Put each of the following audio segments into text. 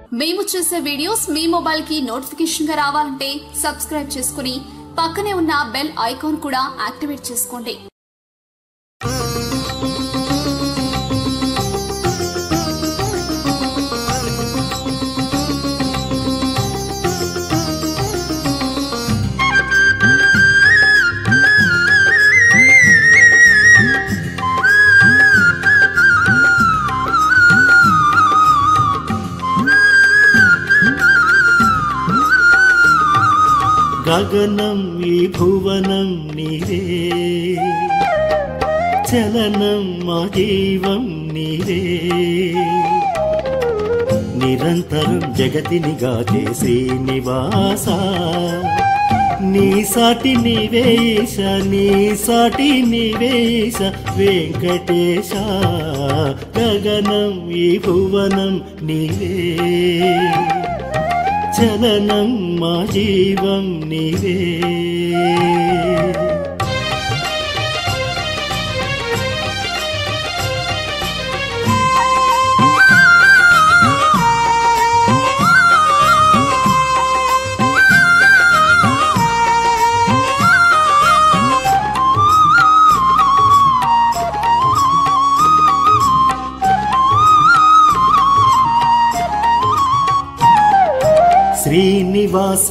మేము చేసే వీడియోస్ మీ మొబైల్ కి నోటిఫికేషన్ గా రావాలంటే సబ్స్క్రైబ్ చేసుకుని పక్కనే ఉన్న బెల్ ఐకాన్ కూడా యాక్టివేట్ చేసుకోండి గగనం ఈ భువనం నీవే చలనం మా జీవం నీవే నిరంతరం జగతిని గాచే శ్రీనివాస నీ సాటి నీవేశ నీ సాటి నీవేశ వెంకటేశ గగనం ఈ భువనం నీవే చలనం మా జీవం నీవే శ్రీనివాస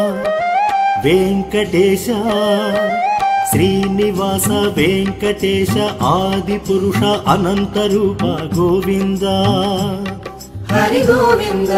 వెంకటేశ శ్రీనివాస వెంకటేశ ఆది పురుష అనంత రూప గోవింద హరి గోవింద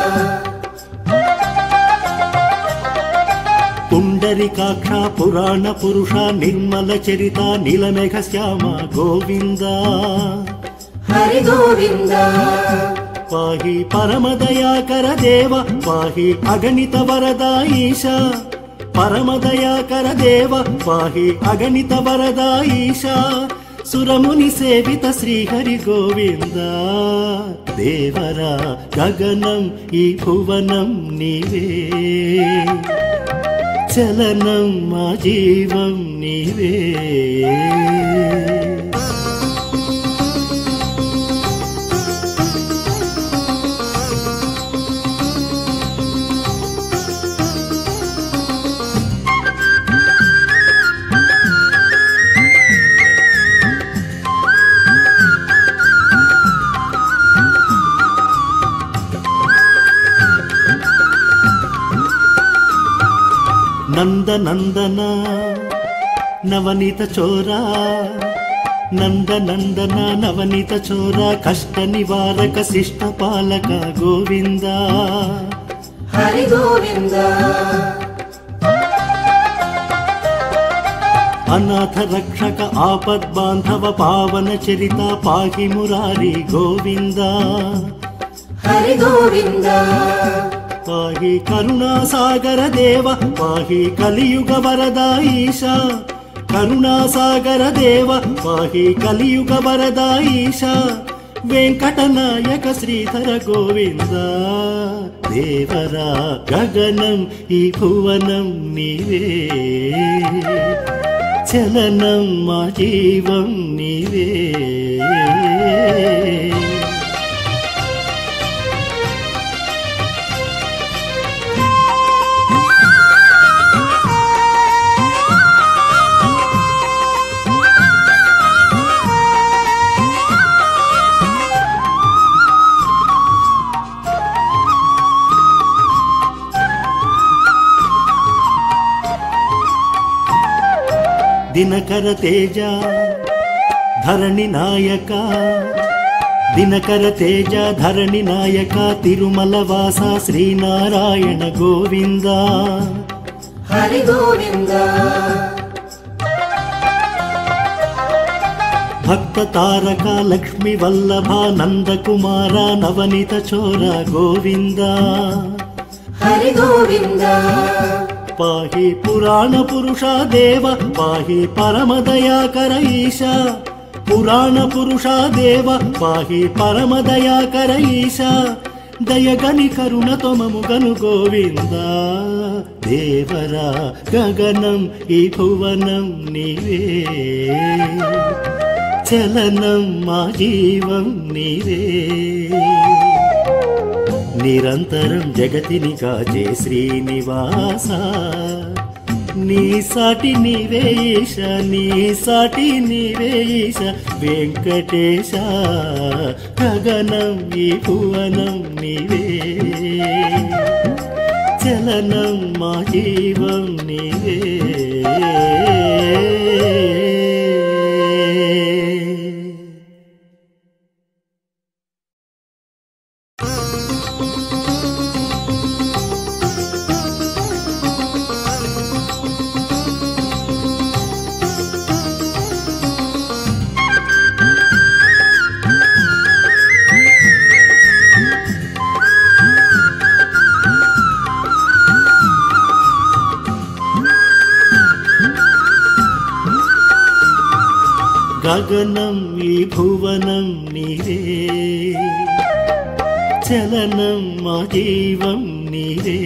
పుండరికాక్ష పురాణ పురుష నిర్మల చరిత నీలమేఘ శ్యామ గోవింద హరి గోవింద పాహి పరమదయాకర దేవ పాహి అగణిత వరద ఈశ పరమదయాకర దేవ పాహి అగణిత వరద ఈశ సురముని సేవిత శ్రీహరి గోవింద దేవరా గగనం ఈ భువనం నీవే చలనం మా జీవం నీవే నంద నందన నవనీత చోరా నంద నందన నవనీత చోరా కష్ట నివారక శిష్ట పాలక గోవింద హరి గోవింద అనాథ రక్షక ఆపద్ బాంధవ పావన చరిత పాహి మురారి గోవింద హరి గోవింద పాహి కరుణాసాగర దేవ పాహి కలియుగ వరద ఈశ కరుణాసాగర దేవ పాహి కలియుగ వరద ఈశ వెంకటనాయక శ్రీధర గోవింద దేవరా గగనం ఈ భువనం నీవే చలనం మా జీవం నీవే దినకర తేజ ధరణి నాయక దినకర తేజ ధరణి నాయక తిరుమల వాస శ్రీనారాయణ గోవింద హరి గోవింద భక్త తారక లక్ష్మి వల్లభ నందకుమార నవనీత చోర గోవింద హరి గోవింద పాహి పురాణ పురుష దేవ పాహి పరమదయాకర ఈశ పురాణ పురుష దేవ పాహి పరమదయాకర ఈశ దయగని కరుణతో మముగను గోవింద దేవరా గగనం ఈ భువనం నీవే చలనం మా జీవం నీవే నిరంతరం జగతిని కాచే శ్రీనివాస నీ సాటి నీవేశ నీ సాటి నీవేశ వెంకటేశ గగనం ఈ భువనం నీవే చలనం మా జీవం నీవే గగనం ఈ భువనం నీవే చలనం మా జీవం నీవే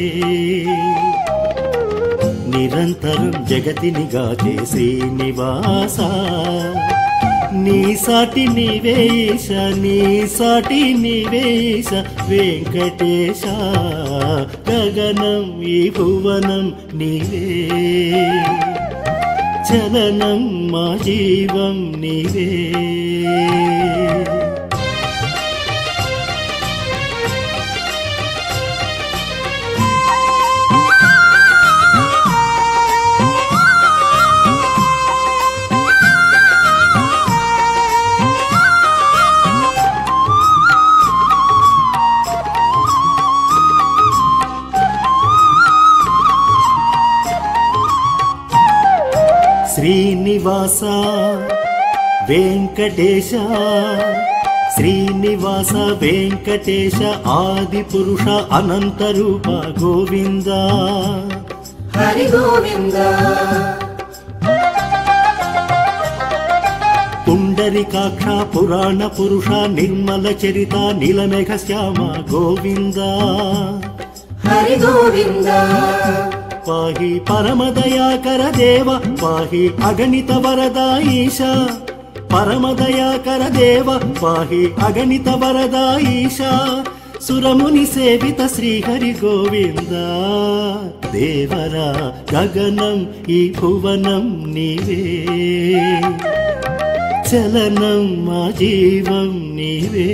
నిరంతరం జగతిని గాచే శ్రీనివాస నీ సాటి నీవేశ నీ సాటి నీవేశ వెంకటేశ గగనం ఈ భువనం నీవే చలనం మా జీవం నీవే శ్రీనివాస వెంకటేశ శ్రీనివాస వెంకటేశ ఆది పురుష అనంత రూప గోవింద హరి గోవింద పుండరికాక్ష పురాణ పురుష నిర్మల చరిత నీలమేఘ శ్యామ గోవింద హరి గోవింద పాహి పరమదయాకర దేవ పాహి అగణిత వరద ఈశ పరమదయాకర దేవ పాహి అగణిత వరద ఈశ సురముని సేవిత శ్రీహరి గోవింద దేవరా గగనం ఈ భువనం నీవే చలనం మా జీవం నీవే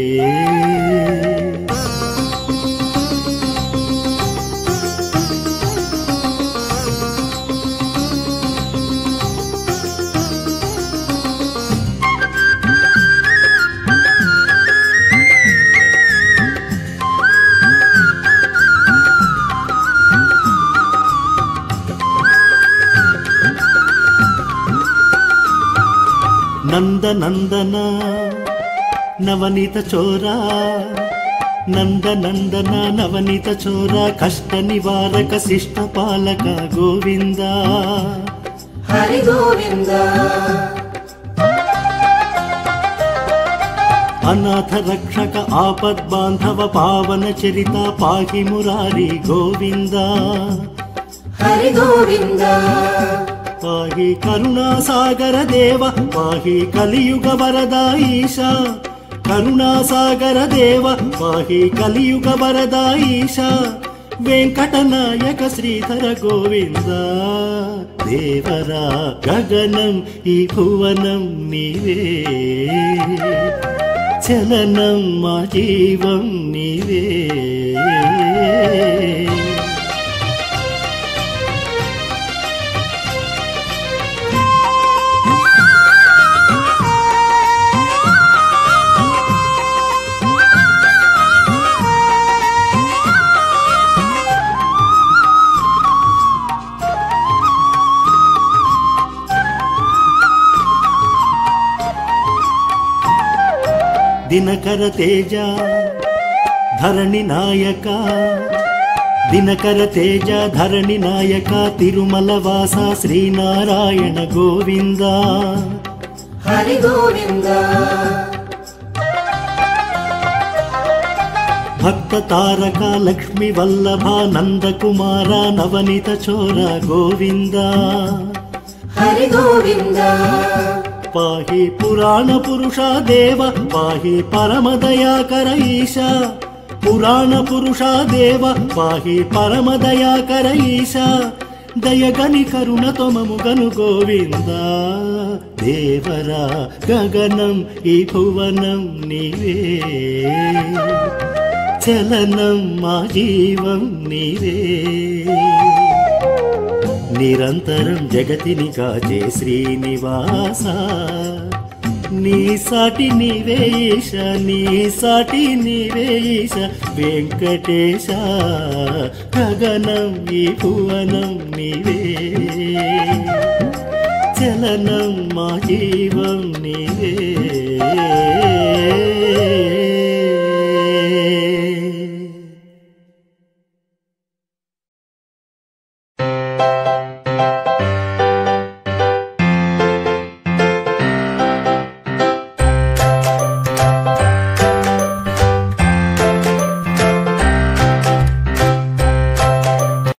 నంద నందన నవనీత చోరా నంద నందన నవనీత చోరా కష్ట నివారక శిష్ట పాలక గోవింద హరి గోవింద అనాథ రక్షక ఆపద్ బాంధవ పావన చరిత పాహి మురారి గోవింద హరి గోవింద పాహి కరుణాసాగర దేవ పాహి కలియుగ వరద ఈశ కరుణాసాగర దేవ పాహి కలియుగ వరద ఈశ వెంకటనాయక శ్రీధర గోవింద దేవరా గగనం ఈ భువనం నీవే చలనం మా జీవం నీవే దినకర తేజ ధరణి నాయక దినకర తేజ ధరణి నాయక తిరుమల వాస శ్రీనారాయణ గోవింద హరి గోవింద భక్త తారక లక్ష్మి వల్లభ నందకుమార నవనిత చోర గోవింద హరి గోవింద పాహి పురాణ పురుష దేవ పాహి పరమదయాకర ఈశ పురాణ పురుషా దేవ పాహి పరమదయాకర ఈశ దయగని కరుణతో మముగను గోవింద దేవరా గగనం ఈ భువనం నీవే చలనం మా జీవం నీవే నిరంతరం జగతిని కాచే శ్రీనివాస నీ సాటి నీవేశ నీ సాటి నీవేశ వెంకటేశ గగనం ఈ భువనం నీవే చలనం మా జీవం నీవే